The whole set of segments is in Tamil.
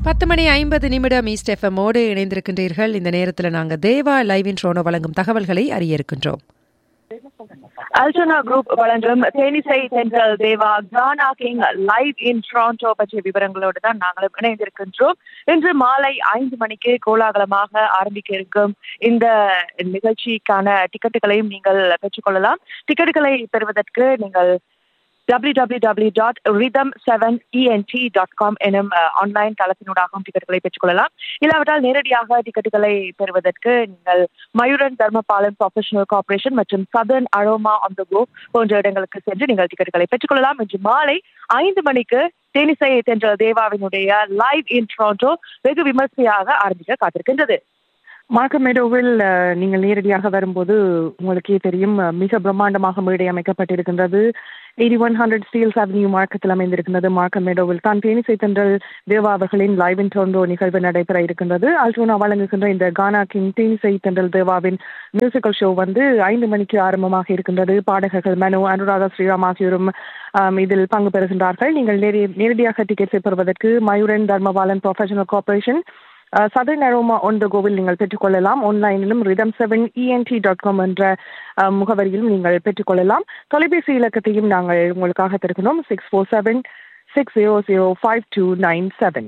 பத்து மணி ஐம்பது நிமிடம் ஈஸ்ட் எஃப்எம்மோடு இணைந்திருக்கின்றீர்கள் இந்த நேரத்தில் நாங்கள் தேவா லைவ் இன் ட்ரோனோ வழங்கும் தகவல்களை அறிய இருக்கின்றோம் அல்டனா குரூப் வழங்கும் Thenisai Thendral Deva gana king live in Toronto பற்றிய விவரங்களோடு தான் நாங்களும் இணைந்திருக்கின்றோம் இன்று மாலை ஐந்து மணிக்கு கோலாகலமாக ஆரம்பிக்க இருக்கும் இந்த நிகழ்ச்சிக்கான டிக்கெட்டுகளையும் நீங்கள் பெற்றுக்கொள்ளலாம் டிக்கெட்டுகளை பெறுவதற்கு நீங்கள் www.rhythm7ent.com எனும் ஆன்லைன் தளத்தினூடாகவும் டிக்கெட்டுகளை பெற்றுக்கொள்ளலாம் இல்லாவிட்டால் நேரடியாக டிக்கெட்டுகளை பெறுவதற்கு நீங்கள் மயூரன் தர்மபாலன் ப்ரொஃபஷனல் கார்பரேஷன் மற்றும் southern aroma on the go போன்ற இடங்களுக்கு சென்று நீங்கள் டிக்கெட்டுகளை பெற்றுக்கொள்ளலாம் இன்று மாலை ஐந்து மணிக்கு தேனிசை தென்ற தேவாவினுடைய லைவ் இன் டொரண்டோ வெகு விமர்சையாக ஆரம்பிக்க காத்திருக்கின்றது மார்க்கமேடோவில் நீங்கள் நேரடியாக வரும்போது உங்களுக்கே தெரியும் மிக பிரம்மாண்டமாக மேடை அமைக்கப்பட்டிருக்கின்றது eighty one hundred Steeles avenue மார்க்கத்தில் அமைந்திருக்கின்றது மார்க்கமேடோவில் தான் தேனிசை தென்றல் தேவா அவர்களின் லைவ் இன் டொரண்டோ நிகழ்வு நடைபெற இருக்கின்றது அல்ட்ரோனா வழங்குகின்ற இந்த கானா கிங் தேனிசை தென்றல் தேவாவின் மியூசிக்கல் ஷோ வந்து ஐந்து மணிக்கு ஆரம்பமாக இருக்கின்றது பாடகர்கள் மனு அனுராதா ஸ்ரீராம் ஆகியோரும் இதில் பங்கு பெறுகின்றார்கள் நீங்கள் நேரடியாக டிக்கெட்ஸை பெறுவதற்கு Mayuran Dharmapalan professional corporation southern aroma on the கோவில் நீங்கள் பெற்றுக்கொள்ளலாம் ஆன்லைனிலும் rhythm seven ENT dot com என்ற முகவரியிலும் நீங்கள் பெற்றுக்கொள்ளலாம் தொலைபேசி இலக்கத்தையும் நாங்கள் உங்களுக்காக தருகிறோம் six four seven six zero zero five two nine seven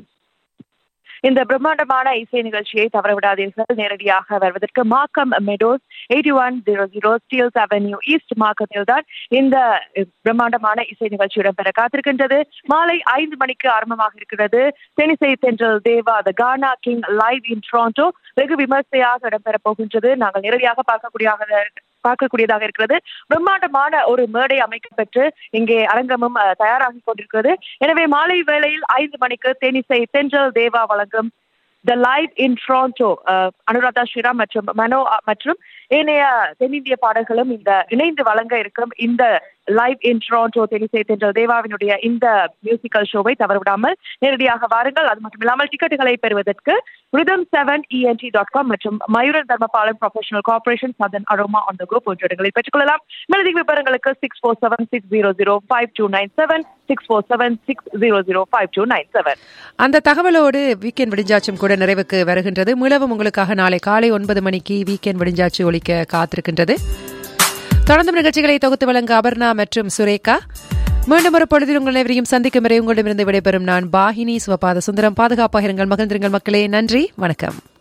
இந்த பிரம்மாண்டமான இசை நிகழ்ச்சியை தவறவிடாதீர்கள் நேரடியாக வருவதற்கு Markham Meadows eighty one zero zero Steeles avenue east மார்க்கத்தில் தான் இந்த பிரம்மாண்டமான இசை நிகழ்ச்சி இடம்பெற காத்திருக்கின்றது மாலை ஐந்து மணிக்கு ஆரம்பமாக இருக்கிறது Thenisai Thendral Deva the gana king live in Toronto வெகு விமர்சையாக இடம்பெற போகின்றது நாங்கள் நேரடியாக பார்க்கக்கூடிய பார்க்கக்கூடியதாக இருக்கிறது பிரம்மாண்டமான ஒரு மேடை அமைக்கப்பெற்று இங்கே அரங்கமும் தயாராகி கொண்டிருக்கிறது எனவே மாலை வேளையில் ஐந்து மணிக்கு தேனிசை தென்றல் தேவா வழங்கும் the live in Toronto Anuradha Sriram மற்றும் மனோ மற்றும் ஏனைய தென்னிந்திய பாடல்களும் இந்த இணைந்து வழங்க இருக்கும் இந்த லைவ் இன் டொரண்டோ தெனிசை தென்றல் தேவாவினுடைய இந்த மியூசிக்கல் ஷோவை தவறவிடாமல் நேரடியாக வாருங்கள் அது மட்டும் இல்லாமல் டிக்கெட்டுகளை பெறுவதற்கு rhythm seven ENT dot com மற்றும் Mayuran Dharmapalan professional corporation southern aroma on the go போன்ற இடங்களை பெற்றுக்கொள்ளலாம் மேலதிக விவரங்களுக்கு six four seven six zero zero five two nine seven six four seven six zero zero five two nine seven அந்த தகவலோடு வீக்கெண்ட் விடிஞ்சாச்சும் கூட நிறைவுக்கு வருகின்றது மீளவும் உங்களுக்காக நாளை காலை ஒன்பது மணிக்கு வீக்கெண்ட் விடிஞ்சாச்சு ஒழிக்க காத்திருக்கின்றது தொடர்ந்து நிகழ்ச்சிகளை தொகுத்து வழங்க அபர்ணா மற்றும் சுரேகா மீண்டும் ஒரு பொழுதில் உங்கள் அனைவரையும் சந்திக்கும் வரை உங்களிடமிருந்து விடைபெறும் நான் பாகினி சிவபாத சுந்தரம் பாதுகாப்பாக இருங்கள் மகிழ்ந்திருங்கள் மக்களே நன்றி வணக்கம்